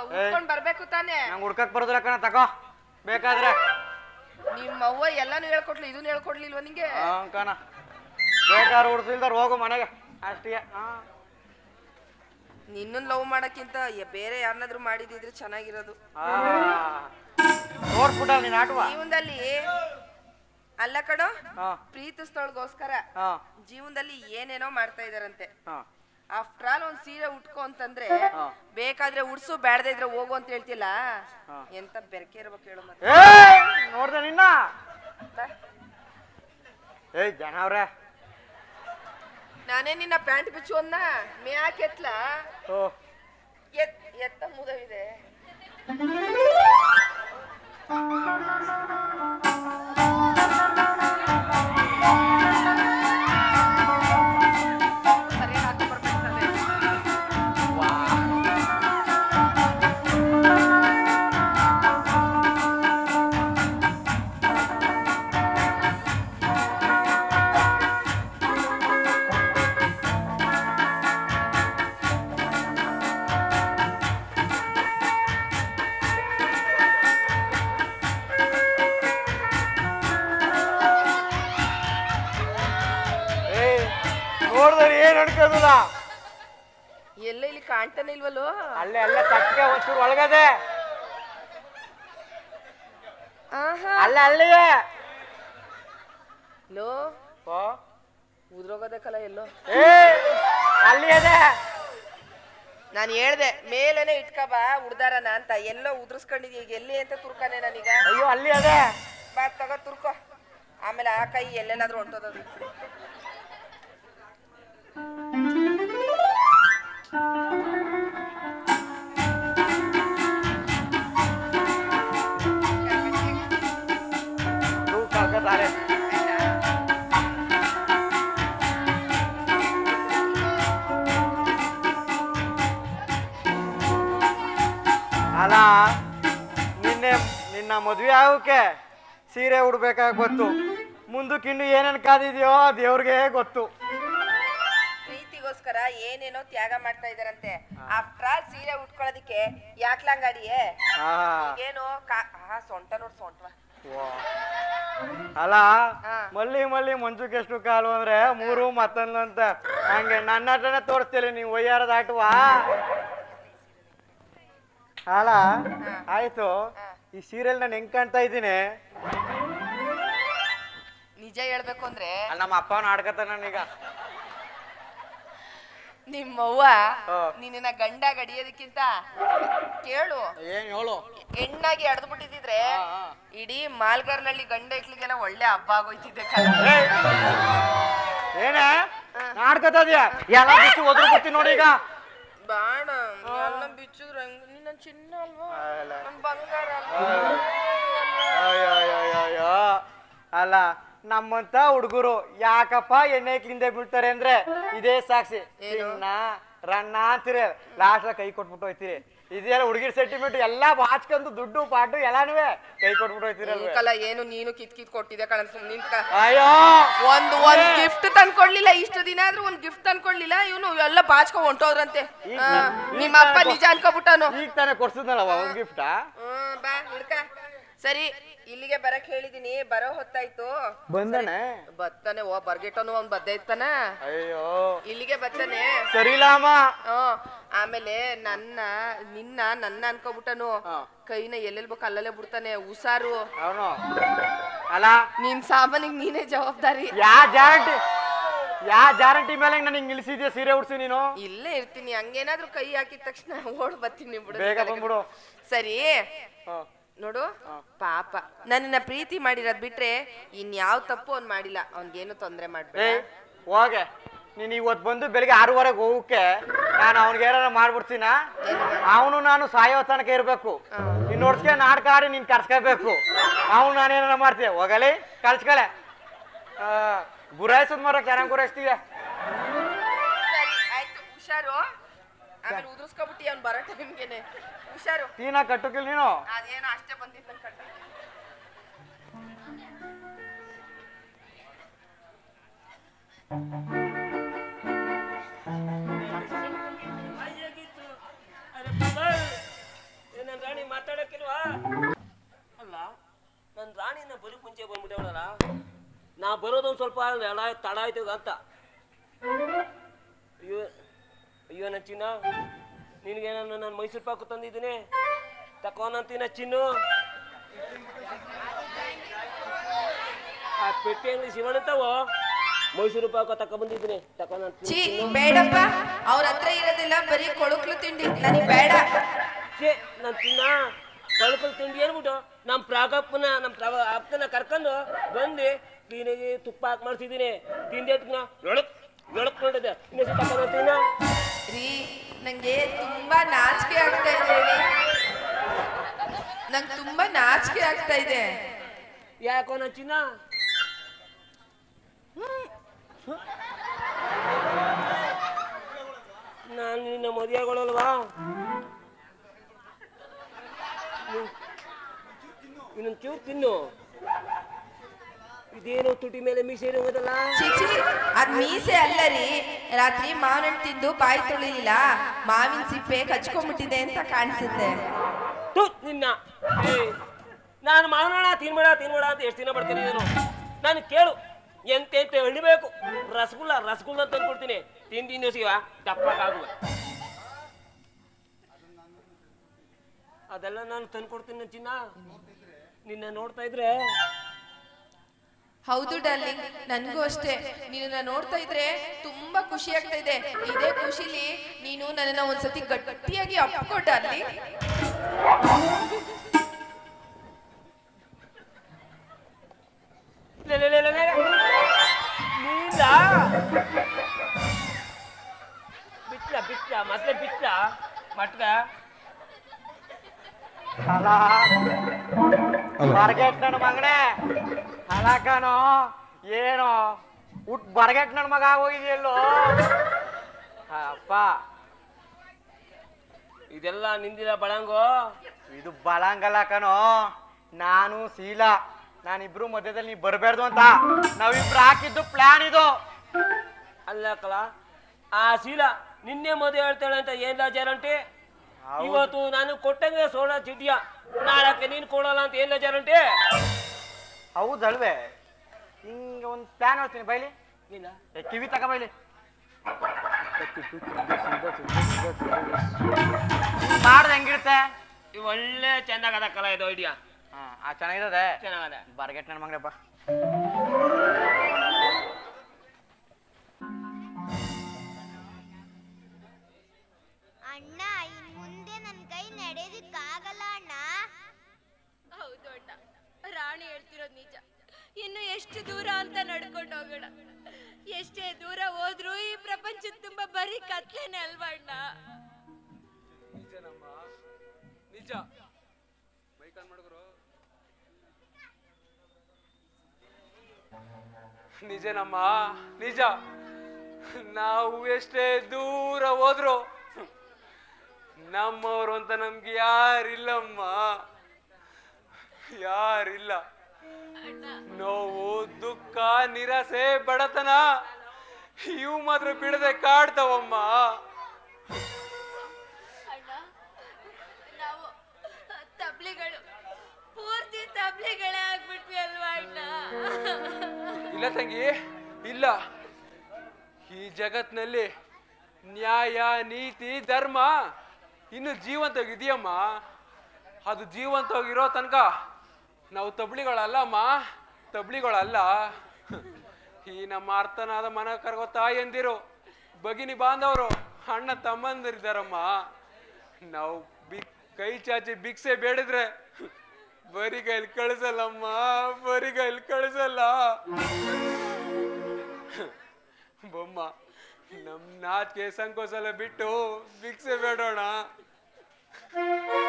ಉಟ್ಕೊಂಡ್ ಬರ್ಬೇಕು ತಾನೇ ನಂಗೆ ಹುಡ್ಕಕ್ ಬರೋದಿಲ್ಲ ಕಣ ತಗೋ ಬೇಕಾದ್ರೆ ನಿಮ್ಮ ಅವ್ವ ಎಲ್ಲಾನು ಹೇಳ್ಕೊಟ್ಲು ಇದನ್ನ ಹೇಳ್ಕೊಡ್ಲಿಲ್ವ ನಿಂಗೆ ಹಾಂ ಕಣ ಬೇಕಾದ್ರೆ ಉಡ್ಸಿಲ್ದಾರ ಹೋಗು ಮನೆಗೆ ಅಷ್ಟೇ ಹಾಂ ನಿನ್ನನ್ ಲವ್ ಮಾಡಕ್ಕಿಂತ ಯ- ಬೇರೆ ಯಾರನ್ನಾದ್ರೂ ಮಾಡಿದಿದ್ರೆ ಚೆನ್ನಾಗಿರೋದು ನೋಡ್ಬಿಟ್ಟ ನೀನ್ ಆಟವ ಜೀವನದಲ್ಲಿ ಅಲ್ಲ ಕಣೋ ಹಾ ಪ್ರೀತಿಸ್ತೊಳ್ಗೋಸ್ಕರ ಹಾ ಜೀವನದಲ್ಲಿ ಏನೇನೋ ಮಾಡ್ತಾ ಇದಾರಂತೆ ಹಾ ಆಫ್ಟರ್ ಆಲ್ ಒಂದ್ ಸೀರೆ ಉಟ್ಕೋ ಅಂತಂದ್ರೆ ಹಾ. ಬೇಕಾದ್ರೆ ಉಡ್ಸು ಬ್ಯಾಡದೇ ಇದ್ರೆ ಹೋಗು ಅಂತ ಹೇಳ್ತಿಲ್ಲ ಹಾ. ಎಂತ ಬೆರಕೆ ಇರ್ಬೇಕು ಹೇಳು ಮತ್ತೆ ಏ ನೋಡ್ದೆ ನಿನ್ನ ಬಾ. ಏಯ್ ಜನ ಅವ್ರೆ ನಾನೇ ನಿನ್ನ ಪ್ಯಾಂಟ್ ಬಿಚ್ಚು ಅನ್ನ ಮ್ಯಾಕ್ ಎತ್ಲ ಓ ಎತ್ ಎತ್ತ ಮುದವಿದೆ ಸರಿಯಾಗಿ ಹಾಕೊಂಡ್ ಬರ್ಬೇಕು ತಾನೇ. ಏಯ್ ನೋಡ್ದ್ರೆ ಏನ್ ಅನ್ಕೋದಿಲ್ಲ ಎಲ್ಲ ಇಲ್ಲಿ ಕಾಣ್ತಾನೆ ಇಲ್ವಲ್ಲೋ ಅಲ್ಲೇ ಅಲ್ಲೇ ತಟ್ಟೆ ಒಂಚೂರು ಒಳಗದೆ ಆಹಾ ಅಲ್ಲ ಅಲ್ಲಿಯೇ ಲೋ ಓ ಉದ್ರೋಗೋದಕ್ಕಲ್ಲ ಎಲ್ಲೋ ಏ ಅಲ್ಲಿ ಇದೆ ನಾನು ಹೇಳ್ದೆ ಮೇಲೇನೆ ಇಟ್ಕ ಬಾ ಉಡ್ದಾರನ ಅಂತ ಎಲ್ಲೋ ಉದ್ರಸ್ಕೊಂಡಿದ್ಯ ಈಗ ಎಲ್ಲಿ ಅಂತ ತುರ್ಕಾನೆ ನಾನೀಗ ಅಯ್ಯೋ ಅಲ್ಲಿ ಅದೇ ಬಾ ತಗೋ ತುರ್ಕೋ ಆಮೇಲೆ ಆ ಕೈ ಎಲ್ಲೆಲ್ಲಾದ್ರೂ ಹೊಂಟೋದದು ತೂ ಕಳ್ಕೊತಾರೆ ಅಲ್ಲ ನಿನ್ನೆ ನಿನ್ನ ಮದ್ವೆ ಆಗೋಕೆ ಸೀರೆ ಉಡ್ಬೇಕಾಗಿ ಗೊತ್ತು ಮುಂದಕ್ಕೆ ಇನ್ನು ಏನೇನು ಕಾದಿದ್ಯೋ ದೇವ್ರಿಗೆ ಗೊತ್ತು ಪ್ರೀತಿಗೋಸ್ಕರ ಏನೇನೋ ತ್ಯಾಗ ಮಾಡ್ತಾ ಇದಾರಂತೆ ಆಫ್ಟರ್ ಆಲ್ ಸೀರೆ ಉಟ್ಕೊಳ್ಳೋದಿಕ್ಕೆ ಯಾಕ್ಲಂಗಾಡಿಯೇ ಆ, ಏನು ಕಾ ಹಾ ಸೊಂಟ ನೋಡ್ ಸೊಂಟವ ವಾ. ಅಲ್ಲ ಹಾ. ಮಲ್ಲಿ ಮಲ್ಲಿ ಮಂಜುಕ್ಕೆ ಎಷ್ಟು ಕಾಲು ಅಂದ್ರೆ ಮೂರು ಮತ್ತೊಂದು ಅಂತ ಹಂಗೆ ನನ್ನ ಹತ್ರನೇ ತೋರಿಸ್ತೀರಿ ನೀವು ಒಯ್ಯಾರದ ಆಟವಾ ಅಲ್ಲ ಆಯ್ತು ಈ ಸೀರಿಯಲ್ ನಾನು ಹೆಂಗ್ ಕಾಣ್ತಾ ಇದ್ದೀನಿ ನಿಜ ಹೇಳ್ಬೇಕು ಅಂದ್ರೆ ಅಲ್ಲಿ ನಮ್ಮ ಅಪ್ಪನ ಆಡ್ಕತ ನನಗ ನಿಮ್ಮವ್ವ ಹಾ. ನಿನ್ನ ಗಂಡ ಗಡಿಯೋದಕ್ಕಿಂತ ಕೇಳು ಏನ್ ಹೇಳು ಹೆಣ್ಣಾಗಿ ಅಡ್ದು ಬಿಟ್ಟಿದ್ರೆ ಹಾ, ಹಾ. ಇಡೀ ಮಾಲ್ಗಾರ್ನಳ್ಳಿ ಗಂಡ ಇಟ್ಲಿಗೆಲ್ಲ ಒಳ್ಳೆ ಹಬ್ಬ ಆಗೋಯ್ತಿದ್ದೆ ಕಣೆ. ಏಯ್! ಏನೇ ಆಡ್ಕತ ಇದೀಯ ಎಲ್ಲ ಬಿಟ್ಟು ಒದ್ರು ಬಿಡ್ತೀನಿ ನೋಡಿ ಈಗ ಬೇಡ ಎಲ್ಲ ಬಿಚ್ಚಿದ್ರೆ ಹೆಂಗ್ ನೀನ್ ನನ್ ಚಿನ್ನ ಅಲ್ವಾ ಅಲ್ಲ. ನನ್ ಬಂಗಾರ ಅಲ್ವಾ ಅಯ್ಯೋ ಅಯ್ಯೋ ಅಯ್ಯೋ ಅಯ್ಯೋ ಅಲ್ಲ ನಮ್ಮಂತ ಹುಡುಗರು ಯಾಕಪ್ಪ ಎಣ್ಣೆ ಹಿಂದೆ ಬೀಳ್ತಾರೆ ಅಂದ್ರೆ ಇದೇ ಸಾಕ್ಷಿ ಚಿನ್ನ ರನ್ನ ಅಂತೀರಿ ಲಾಸ್ಟ್ ಕೈ ಕೊಟ್ಬಿಟ್ಟು ಹೋಯ್ತೀರಿ ಇದೆಲ್ಲ ಹುಡುಗಿರ್ ಸೆಂಟಿಮೆಂಟ್ ಎಲ್ಲಾ ಬಾಚ್ಕೊಂಡು ದುಡ್ಡು ಪಾಟು ಎಲ್ಲಾನು ಕೈ ಕೊಟ್ಬಿಟ್ಟು ಹೋಯ್ತೀರಲ್ವೇ ಅಂಕಲ ಏನು ನೀನು ಕಿತ್ ಕಿತ್ ಕೊಟ್ಟಿದ್ದೆ ಕಣ ಸುಮ್ ನಿಂತ್ಕ ಅಯ್ಯೋ ಒಂದ್ ಒಂದ್ ಗಿಫ್ಟ್ ತಂದ್ಕೊಡ್ಲಿಲ್ಲ ಇಷ್ಟು ದಿನ ಆದ್ರೂ ಒಂದ್ ಗಿಫ್ಟ್ ತಂದ್ಕೊಡ್ಲಿಲ್ಲ ಇವನು ಎಲ್ಲ ಬಾಚ್ಕೊ ಹೊಂಟೋದ್ರಂತೆ ಈಗ- ಆ, ಈಗ ನಿಮ್ಮ ಅಪ್ಪ ತಾನೇ ನಿಜ ಅನ್ಕೋಬಿಟ್ಟನು ಈಗ ತಾನೇ ಕೊಡ್ಸಿದ್ನಲ್ಲವ ಒಂದ್ ಗಿಫ್ಟಾ ಹ್ಮ್ ಬಾ ಹಿಡ್ಕ ಸರಿ ಇಲ್ಲಿಗೆ ಬರಕ್ ಹೇಳಿದೀನಿ ಬರೋ ಹೊತ್ತಾಯ್ತು ಬಂದನೆ ಬತ್ತಾನೆ ಓ ಬರ್ಗೆಟನು ಅವ್ನ್ ಬದ್ದೆ ಇತ್ತಾನ ಅಯ್ಯೋ ಇಲ್ಲಿಗೆ ಬತ್ತಾನೆ ಸರಿಲಾಮ ಹ್ಮ್ ಆಮೇಲೆ ನನ್ನ ನಿನ್ನ ನನ್ನ ಅನ್ಕೋಬಿಟ್ಟನು ಹಾ. ಕೈನ ಎಲ್ಲೆಲ್ ಬೇಕು ಅಲ್ಲಲ್ಲೇ ಬಿಡ್ತಾನೆ ಹುಷಾರು ಅವನು ಅಲ್ಲ ನಿನ್ ಸಾಮಾನಿಗೆ ನೀನೇ ಜವಾಬ್ದಾರಿ ಯಾ ಗ್ಯಾರಂಟಿ ಯಾ ಗ್ಯಾರಂಟಿ ಮೇಲೆ ನನಗೆ ನಿಲ್ಸಿದ್ಯಾ ಸೀರೆ ಉಡ್ಸಿ ನೀನು ಇಲ್ಲೇ ಇರ್ತೀನಿ ಹಂಗೇನಾದ್ರೂ ಕೈ ಹಾಕಿದ ತಕ್ಷಣ ಓಡ್ ಬರ್ತೀನಿ ಬಿಡು ಬೇಗ ಬಂದ್ಬಿಡು ಸರಿ ಹ್ಮ್. ನೋಡು ಪಾಪ ನನ್ನನ್ನ ಪ್ರೀತಿ ಮಾಡಿರೋದ್ ಬಿಟ್ರೆ ಇನ್ಯಾವ ತಪ್ಪು ಅವ್ನ್ ಮಾಡಿಲ್ಲ ಅವ್ನ್ಗೇನು ತೊಂದ್ರೆ ಮಾಡ್ಬೇಡ ಏಯ್ ಹೋಗೆ ನೀನ್ ಇವತ್ತು ಬಂದು ಬೆಳಿಗ್ಗೆ ಆರೂವರೆಗೆ ಹೋಗಕ್ಕೆ ನಾನು ಅವ್ನಿಗೆ ಏನಾರ ಮಾಡ್ಬಿಡ್ತೀನ ಅವನು ನಾನು ಸಾಯೋ ತನಕ ಇರ್ಬೇಕು ನೀನ್ ನೋಡ್ಸ್ಕೆ ನಾಟಕ ಆಡಿ ನೀನ್ ಕರ್ಸ್ಕೋಬೇಕು ಅವನು ನಾನು ಏನಾರ ಮಾಡ್ತೀಯ ಹೋಗಲಿ ಕಳ್ಸ್ಕಳೆ ಗುರಾಯಿಸೋದ್ ಮರ ಚೆನ್ನಾಗಿ ಗುರಾಯಿಸ್ತೀಯ ಸರಿ ಆಯ್ತು ಹುಷಾರು ಆಮೇಲೆ ಉದುರ್ಸ್ಕೊಬಿಟ್ಟಿ ಅವ್ನ್ ಬರೋ ಟೈಮ್ಗೆನೆ ಹುಷಾರು ತೀನ ಕಟ್ಟುಕಿಲ್ ನೀನು ಅದೇನೋ ಅಷ್ಟೇ ಬಂದಿತ್ತು ಕಟ್ಟ ಅಲ್ಲ ನನ್ನ ರಾಣಿನ ಬರೀ ಮುಂಚೆ ಬಂದ್ಬಿಟ್ಟವಳಲ್ಲ ನಾ ಬರೋದೊಂದು ಸ್ವಲ್ಪ ಎಡ ತಡ ಆಯ್ತು ಅಂತ ಅಯ್ಯೋ ಅಯ್ಯೋ ನನ್ನ ಚಿನ್ನ ನಿನಗೆ ನಾನು ನಾನು ಮೈಸೂರು ಪಾಕು ತಂದಿದ್ದೀನಿ ತಕೋನಂತೀನ ಚಿನ್ನು ಆ ಪೆಟ್ಟಿ ಅಂಗಡಿ ಶಿವಣ್ಣಂತವು ಮೈಸೂರು ಪಾಕು ತಕೊ ಬಂದಿದ್ದೀನಿ ತಕೋನಂತೀನಿ ಚೀ ಬೇಡಪ್ಪ ಅವ್ರ ಹತ್ರ ಇರೋದಿಲ್ಲ ಬರೀ ಕೊಳುಕ್ಲು ತಿಂಡಿ ನನಗೆ ಬೇಡ ಛೇ ನನ್ನ ಚಿನ್ನ ಕಳ್ಕೊಳ್ ತಿಂಡಿ ಏನ್ಬಿಟ್ಟು ನಮ್ಮ ಪ್ರಾಗಪ್ಪನ ನಮ್ಮ ಪ್ರ ಅಪ್ಪನ ಕರ್ಕೊಂಡು ಬಂದು ಕ್ಲೀನಾಗಿ ತುಪ್ಪ ಹಾಕಿ ಮಾಡ್ಸಿದ್ದೀನಿ ತಿಂಡಿ ಎಟ್ನ ಎಳಕ್ ಎಳಕ್ ನೋಡಿದೆ ಇನ್ನೊಂದು ತಗೊಂಡ್ತೀನ ರೀ ನಂಗೆ ತುಂಬಾ ನಾಚಿಕೆ ಆಗ್ತಾ ಇದೆ ರೀ ನಂಗೆ ತುಂಬಾ ನಾಚಿಕೆ ಆಗ್ತಾ ಇದೆ ಯಾಕೋ ನನ್ನ ಚಿನ್ನ ನಾನು ನಿನ್ನ ಮದುವೆಗಳಲ್ವಾ ಇನ್ನೊಂದು ಚೂರು ತಿನ್ನು ಇದೇನು ತುಟಿ ಮೇಲೆ ಮೀಸೆ ಇರೋದಲ್ಲ ಚಿಚಿ ಅದ್ ಮೀಸೆ ಅಲ್ಲ ರೀ ರಾತ್ರಿ ಮಾವಿನ ಹಣ್ಣು ತಿಂದು ಬಾಯಿ ತೊಳಿಲಿಲ್ಲ ಮಾವಿನ ಸಿಪ್ಪೆ ಕಚ್ಕೊಂಡ್ಬಿಟ್ಟಿದೆ ಅಂತ ಕಾಣಿಸುತ್ತೆ ತು ನಿನ್ನ ಏ, ನಾನು ಮಾವನೋಣ ತಿನ್ಬೇಡ ತಿನ್ಬೇಡ ಅಂತ ಎಷ್ಟು ದಿನ ಬರ್ತೀನಿ ನಾನು ನಾನು ಕೇಳು ಎಂತ ಎಂತ ಎಳಿಬೇಕು ರಸಗುಲ್ಲ ರಸಗುಲ್ಲ ಅಂತ ತಂದ್ಕೊಡ್ತೀನಿ ತಿಂದಿನ ಸಿಗ ದಪ್ಪಕ್ಕಾಗುವ ಅದೆಲ್ಲ ನಾನು ತಂದ್ಕೊಡ್ತೀನಿ ನನ್ನ ಚಿನ್ನ ನಿನ್ನ ನೋಡ್ತಾ ಇದ್ರೆ ಹೌದು ಡಾರ್ಲಿಂಗ್ ನನ್ಗೂ ಅಷ್ಟೇ ನೀನು ನೋಡ್ತಾ ಇದ್ರೆ ತುಂಬಾ ಖುಷಿ ಆಗ್ತಾ ಇದೆ ಇದೇ ಖುಷಿಲಿ ನೀನು ನನ್ನನ್ನ ಒಂದ್ಸತಿ ಗಟ್ಟಿಯಾಗಿ ಅಪ್ಕೊ ಡಾರ್ಲಿಂಗ್ ಲೇ, ಲೇ, ಲೇ, ಲೇ, ಲೇ. ನೀಲ ಬಿಟ್ಲ ಬಿಟ್ಲ ಮತ್ತೆ ಬಿಟ್ಲ ಮಟ್ಕ ಅಲ್ಲ ಬರ್ಗೆಟ್ ನನ್ನ ಮಗನೇ ಅಲ್ಲ ಕಣೋ ಏನೋ ಉಟ್ ಬರ್ಗೆಟ್ ನನ್ನ ಮಗ ಆಗೋಗಿದೆಯಲ್ಲೋ ಅಪ್ಪ ಇದೆಲ್ಲ ನಿಂದಿಲ್ಲ ಬಳಂಗೋ ಇದು ಬಲಂಗಲ್ಲ ಕಣೋ ನಾನು ಶೀಲಾ ನಾನಿಬ್ರು ಮಧ್ಯದಲ್ಲಿ ನೀ ಬರಬೇಡ್ದು ಅಂತ ನಾವಿಬ್ರು ಹಾಕಿದ್ದು ಪ್ಲಾನ್ ಇದು ಅಲ್ಲ ಕಲ ಆ ಶೀಲ ನಿನ್ನೆ ಮದುವೆ ಹೇಳ್ತಾಳೆ ಅಂತ ಏನ್ ಗ್ಯಾರಂಟಿ ಹೌದು. ಇವತ್ತು ನಾನು ಕೊಟ್ಟಂಗೆ ಸೋಡಾ ಚಿಟಿಯ ನಾಳಕ್ಕೆ ನೀನ್ ಕೊಡಲ್ಲ ಅಂತ ಏನ್ ಗ್ಯಾರಂಟಿ ಹೌದಲ್ವೇ ಹಿಂಗೆ ಒಂದು ಪ್ಲಾನ್ ಹೇಳ್ತೀನಿ ಬೈಲಿ ಇಲ್ಲ ಏ, ಕಿವಿ ತಕ ಬೈಲಿ ಮಾಡ್ದೆ ಹೆಂಗಿರುತ್ತೆ ಇವ್ ಒಳ್ಳೆ ಚೆಂದಾಗದ ಕಲ ಇದು ಐಡಿಯಾ ಹಾ ಆ ಚೆನ್ನಾಗಿದೆ ಚೆನ್ನಾಗದ ಬರ್ಗೆಟ್ ನನ್ನ ಮಗನಪ್ಪ ಅಣ್ಣ ಇನ್ ಮುಂದೆ ನನ್ ಕೈ ನಡೆಯೋದಕ್ಕಾಗಲ್ಲ ಅಣ್ಣ ಹೌದು ಅಣ್ಣ ರಾಣಿ ಹೇಳ್ತಿರೋದು ನಿಜ ಇನ್ನು ಎಷ್ಟು ದೂರ ಅಂತ ನಡ್ಕೊಂಡು ಹೋಗೋಣ ಎಷ್ಟೇ ದೂರ ಹೋದ್ರೂ ಈ ಪ್ರಪಂಚದ ತುಂಬಾ ಬರೀ ಕತ್ಲೇನೆ ಅಲ್ವಾ ಅಣ್ಣ ನಿಜನಮ್ಮ ನಿಜ ಮೈಕಾನ್ ಮಾಡಿದ್ರು ನಿಜನಮ್ಮ ನಿಜ ನಾವು ಎಷ್ಟೇ ದೂರ ಹೋದ್ರು ನಮ್ಮವರು ಅಂತ ನಮ್ಗೆ ಯಾರಿಲ್ಲಮ್ಮ ಯಾರಿಲ್ಲ ನೋವು ದುಃಖ ನಿರಾಸೆ ಬಡತನ ಇವು ಮಾತ್ರ ಬಿಡದೆ ಕಾಡ್ತಾವಮ್ಮ ಅಣ್ಣ ನಾವು ತಬ್ಲಿಗಳು ಪೂರ್ತಿ ತಬ್ಲಿಗಳೇ ಆಗ್ಬಿಟ್ವಿ ಅಲ್ವಾ ಅಣ್ಣ ಇಲ್ಲ ತಂಗಿ ಇಲ್ಲ ಈ ಜಗತ್ನಲ್ಲಿ ನ್ಯಾಯ ನೀತಿ ಧರ್ಮ ಇನ್ನು ಜೀವಂತವಾಗಿದೆಯಮ್ಮ ಅದು ಜೀವಂತವಾಗಿರೋ ತನಕ ನಾವು ತಬ್ಲಿಗಳಲ್ಲಮ್ಮ ತಬ್ಲಿಗಳಲ್ಲ ಈ ನಮ್ಮ ಅರ್ಥನಾದ ಮನ ಕರಗೋ ತಾಯಂದಿರು ಭಗಿನಿ ಬಾಂಧವರು ಅಣ್ಣ ತಮ್ಮಂದಿರಿದ್ದಾರಮ್ಮ ನಾವು ಬಿಕ್ ಕೈ ಚಾಚಿ ಭಿಕ್ಷೆ ಬೇಡಿದ್ರೆ ಬರಿ ಕೈಲಿ ಕಳಿಸಲ್ಲಮ್ಮ ಬರಿ ಕೈಲಿ ಕಳಿಸಲ್ಲ ಬೊಮ್ಮ ನಮ್ ನಾಚಿಕೆ ಸಂಕೋಚ ಎಲ್ಲ ಬಿಟ್ಟು ಭಿಕ್ಷೆ ಬೇಡೋಣ